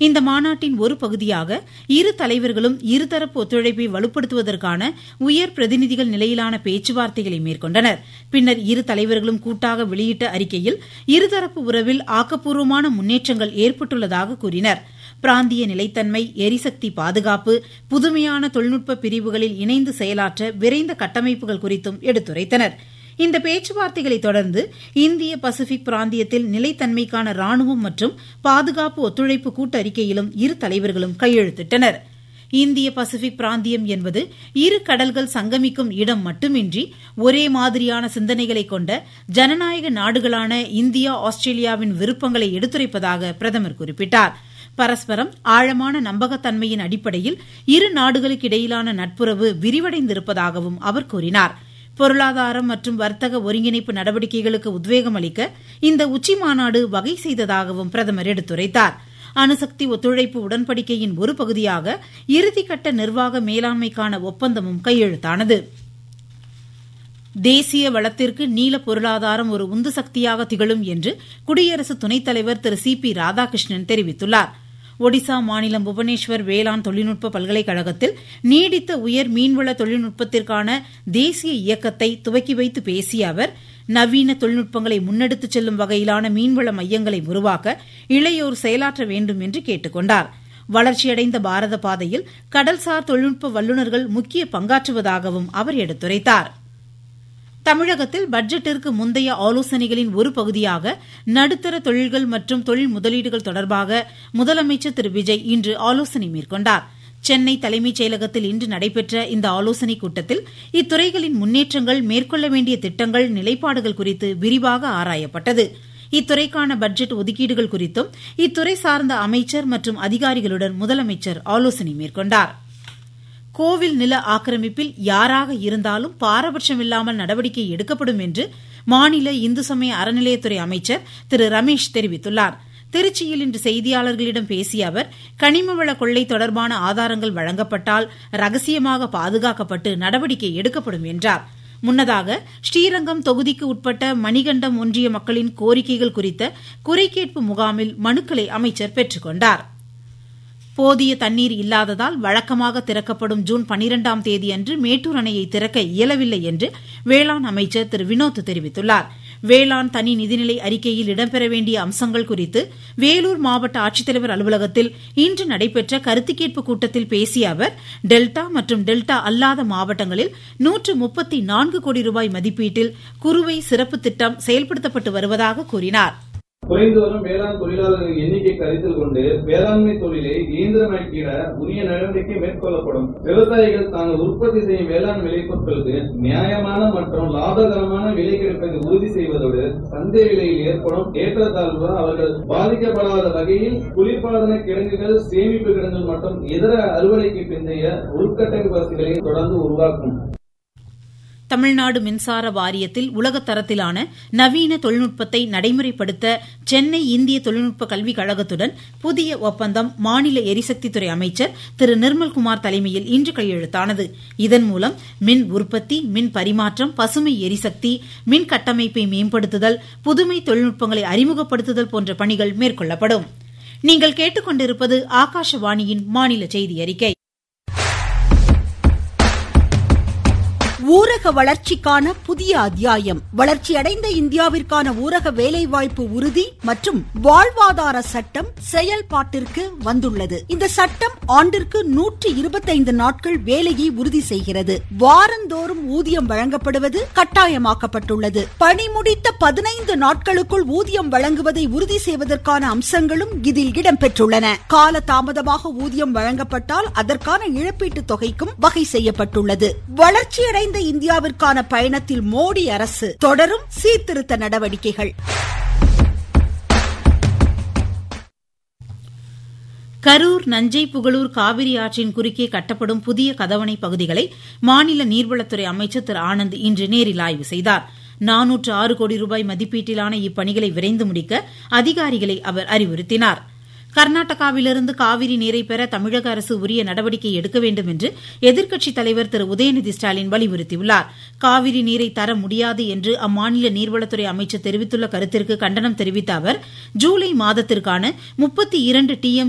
இந்த மாநாட்டின் ஒரு பகுதியாக இரு தலைவர்களும் இருதரப்பு ஒத்துழைப்பை வலுப்படுத்துவதற்கான உயர் பிரதிநிதிகள் நிலையிலான பேச்சுவார்த்தைகளை மேற்கொண்டனர் பின்னர் இரு தலைவர்களும் கூட்டாக வெளியிட்ட அறிக்கையில் இருதரப்பு உறவில் ஆக்கப்பூர்வமான முன்னேற்றங்கள் ஏற்பட்டுள்ளதாக கூறினர் பிராந்திய நிலைத்தன்மை எரிசக்தி பாதுகாப்பு புதுமையான தொழில்நுட்ப பிரிவுகளில் இணைந்து செயலாற்ற விரைந்த கட்டமைப்புகள் குறித்தும் எடுத்துரைத்தனர் இந்த பேச்சுவார்த்தைகளை தொடர்ந்து இந்திய பசிபிக் பிராந்தியத்தில் நிலைத்தன்மைக்கான ராணுவம் மற்றும் பாதுகாப்பு ஒத்துழைப்பு கூட்டறிக்கையிலும் இரு தலைவர்களும் கையெழுத்திட்டனர் இந்திய பசிபிக் பிராந்தியம் என்பது இரு கடல்கள் சங்கமிக்கும் இடம் மட்டுமின்றி ஒரே மாதிரியான சிந்தனைகளை கொண்ட ஜனநாயக நாடுகளான இந்தியா ஆஸ்திரேலியாவின் விருப்பங்களை எடுத்துரைப்பதாக பிரதமர் குறிப்பிட்டார் பரஸ்பரம் ஆழமான நம்பகத்தன்மையின் அடிப்படையில் இரு நாடுகளுக்கு இடையிலான நட்புறவு விரிவடைந்திருப்பதாகவும் அவர் கூறினார் பொருளாதாரம் மற்றும் வர்த்தக ஒருங்கிணைப்பு நடவடிக்கைகளுக்கு உத்வேகம் அளிக்க இந்த உச்சிமாநாடு வகை செய்ததாகவும் பிரதமர் எடுத்துரைத்தார் அணுசக்தி ஒத்துழைப்பு உடன்படிக்கையின் ஒரு பகுதியாக இறுதிக்கட்ட நிர்வாக மேலாண்மைக்கான ஒப்பந்தமும் கையெழுத்தானது தேசிய வளத்திற்கு நீல பொருளாதாரம் ஒரு உந்து சக்தியாக திகழும் என்று குடியரசு துணைத் தலைவர் திரு சி பி ராதாகிருஷ்ணன் தெரிவித்துள்ளார் ஒடிசா மாநிலம் புவனேஸ்வர் வேளாண் தொழில்நுட்ப பல்கலைக்கழகத்தில் நீடித்த உயர் மீன்வள தொழில்நுட்பத்திற்கான தேசிய இயக்கத்தை துவக்கி வைத்து பேசிய அவர் நவீன தொழில்நுட்பங்களை முன்னெடுத்துச் செல்லும் வகையிலான மீன்வள மையங்களை உருவாக்க இளையோர் செயலாற்ற வேண்டும் என்று கேட்டுக் கொண்டார் வளர்ச்சியடைந்த பாரத பாதையில் கடல்சார் தொழில்நுட்ப வல்லுநர்கள் முக்கிய பங்காற்றுவதாகவும் அவர் எடுத்துரைத்தார் தமிழகத்தில் பட்ஜெட்டிற்கு முந்தைய ஆலோசனைகளின் ஒரு பகுதியாக நடுத்தர தொழில்கள் மற்றும் தொழில் முதலீடுகள் தொடர்பாக முதலமைச்சர் திரு விஜய் இன்று ஆலோசனை மேற்கொண்டார் சென்னை தலைமைச் செயலகத்தில் இன்று நடைபெற்ற இந்த ஆலோசனைக் கூட்டத்தில் இத்துறைகளின் முன்னேற்றங்கள் மேற்கொள்ள வேண்டிய திட்டங்கள் நிலைப்பாடுகள் குறித்து விரிவாக ஆராயப்பட்டது இத்துறைக்கான பட்ஜெட் ஒதுக்கீடுகள் குறித்தும் இத்துறை சார்ந்த அமைச்சர் மற்றும் அதிகாரிகளுடன் முதலமைச்சர் ஆலோசனை மேற்கொண்டாா் கோவில் நில ஆக்கிரமிப்பில் யாராக இருந்தாலும் பாரபட்சமில்லாமல் நடவடிக்கை எடுக்கப்படும் என்று மாநில இந்து சமய அறநிலையத்துறை அமைச்சர் திரு ரமேஷ் தெரிவித்துள்ளார் திருச்சியில் இன்று செய்தியாளர்களிடம் பேசிய அவர் கனிமவள கொள்ளை தொடர்பான ஆதாரங்கள் வழங்கப்பட்டால் ரகசியமாக பாதுகாக்கப்பட்டு நடவடிக்கை எடுக்கப்படும் என்றார் முன்னதாக ஸ்ரீரங்கம் தொகுதிக்கு உட்பட்ட மணிகண்டம் ஒன்றிய மக்களின் கோரிக்கைகள் குறித்த குறைகேட்பு முகாமில் மனுக்களை அமைச்சர் பெற்றுக் கொண்டாா் போதிய தண்ணீர் இல்லாததால் வழக்கமாக திறக்கப்படும் ஜூன் பனிரெண்டாம் தேதியன்று மேட்டூர் அணையை திறக்க இயலவில்லை என்று வேளாண் அமைச்சர் திரு வினோத் தெரிவித்துள்ளார் வேளாண் தனி நிதிநிலை அறிக்கையில் இடம்பெற வேண்டிய அம்சங்கள் குறித்து வேலூர் மாவட்ட ஆட்சித்தலைவர் அலுவலகத்தில் இன்று நடைபெற்ற கருத்து கேட்பு கூட்டத்தில் பேசிய அவர் டெல்டா மற்றும் டெல்டா அல்லாத மாவட்டங்களில் நூற்று முப்பத்தி நான்கு கோடி ரூபாய் மதிப்பீட்டில் குறுவை சிறப்பு திட்டம் செயல்படுத்தப்பட்டு வருவதாக கூறினாா் குறைந்து வரும் வேளாண் தொழிலாளர்களின் எண்ணிக்கை கருத்தில் கொண்டு வேளாண்மை தொழிலை இயந்திரமயக்கிட உரிய நடவடிக்கை மேற்கொள்ளப்படும் விவசாயிகள் தாங்கள் உற்பத்தி செய்யும் வேளாண் விளைபொருட்களுக்கு நியாயமான மற்றும் லாபகரமான விலை கிடைப்பதை உறுதி செய்வதோடு சந்தை விலையில் ஏற்படும் ஏற்றத்தாழ்வு அவர்கள் பாதிக்கப்படாத வகையில் குளிர்பாதன கிடங்குகள் சேமிப்பு கிடங்குகள் மற்றும் இதர அறுவடைக்கு பிந்தைய உள்கட்டமைப்பு வசதிகளை தொடர்ந்து உருவாக்கும் தமிழ்நாடு மின்சார வாரியத்தில் உலகத் தரத்திலான நவீன தொழில்நுட்பத்தை நடைமுறைப்படுத்த சென்னை இந்திய தொழில்நுட்ப கல்விக் கழகத்துடன் புதிய ஒப்பந்தம் மாநில எரிசக்தித்துறை அமைச்சர் திரு நிர்மல்குமார் தலைமையில் இன்று கையெழுத்தானது இதன் மூலம் மின் உற்பத்தி மின் பரிமாற்றம் பசுமை எரிசக்தி மின் கட்டமைப்பை மேம்படுத்துதல் புதுமை தொழில்நுட்பங்களை அறிமுகப்படுத்துதல் போன்ற பணிகள் மேற்கொள்ளப்படும் நீங்கள் கேட்டுக்கொண்டிருப்பது ஆகாஷவாணியின் மாநில செய்தி அறிக்கை ஊரக வளர்ச்சிக்கான புதிய அத்தியாயம் வளர்ச்சியடைந்த இந்தியாவிற்கான ஊரக வேலைவாய்ப்பு உறுதி மற்றும் வாழ்வாதார சட்டம் செயல்பாட்டிற்கு வந்துள்ளது இந்த சட்டம் ஆண்டிற்கு நூற்றி இருபத்தைந்து நாட்கள் வேலையை உறுதி செய்கிறது வாரந்தோறும் ஊதியம் வழங்கப்படுவது கட்டாயமாக்கப்பட்டுள்ளது பணி முடித்த பதினைந்து நாட்களுக்குள் ஊதியம் வழங்குவதை உறுதி செய்வதற்கான அம்சங்களும் இதில் இடம்பெற்றுள்ளன கால தாமதமாக ஊதியம் வழங்கப்பட்டால் அதற்கான இழப்பீட்டுத் தொகைக்கும் வகை செய்யப்பட்டுள்ளது வளர்ச்சியடைந்த வளர்ந்த இந்தியாவிற்கான பயணத்தில் மோடி அரசு தொடரும் சீர்திருத்த நடவடிக்கைகள் கரூர் நஞ்சை புகழூர் காவிரி ஆற்றின் குறுக்கே கட்டப்படும் புதிய கதவணை பகுதிகளை மாநில நீர்வளத்துறை அமைச்சர் திரு ஆனந்த் இன்று நேரில் ஆய்வு செய்தார் நானூற்று ஆறு கோடி ரூபாய் மதிப்பீட்டிலான இப்பணிகளை விரைந்து முடிக்க அதிகாரிகளை அவர் அறிவுறுத்தினாா் கர்நாடகாவிலிருந்து காவிரி நீரை பெற தமிழக அரசு உரிய நடவடிக்கை எடுக்க வேண்டும் என்று எதிர்க்கட்சித் தலைவர் திரு உதயநிதி ஸ்டாலின் வலியுறுத்தியுள்ளார் காவிரி நீரை தர முடியாது என்று அம்மாநில நீர்வளத்துறை அமைச்சர் தெரிவித்துள்ள கருத்திற்கு கண்டனம் தெரிவித்த அவர் ஜூலை மாதத்திற்கான முப்பத்தி இரண்டு டி எம்